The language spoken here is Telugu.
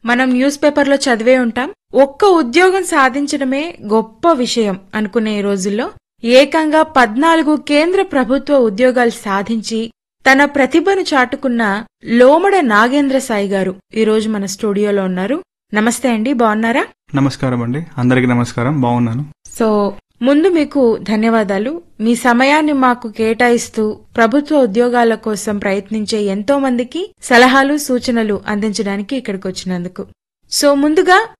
మనం న్యూస్ పేపర్లో చదివే ఉంటాం ఒక్క ఉద్యోగం సాధించడమే గొప్ప విషయం అనుకునే ఈ రోజుల్లో ఏకంగా పద్నాలుగు కేంద్ర ప్రభుత్వ ఉద్యోగాలు సాధించి తన ప్రతిభను చాటుకున్న లోమడ నాగేంద్ర సాయి గారు ఈ రోజు మన స్టూడియోలో ఉన్నారు నమస్తే అండి బాగున్నారా నమస్కారం అండి అందరికీ నమస్కారం బాగున్నాను సో ముందు మీకు ధన్యవాదాలు మీ సమయాన్ని మాకు కేటాయిస్తూ ప్రభుత్వ ఉద్యోగాల కోసం ప్రయత్నించే ఎంతో మందికి సలహాలు సూచనలు అందించడానికి ఇక్కడికి వచ్చినందుకు సో ముందుగా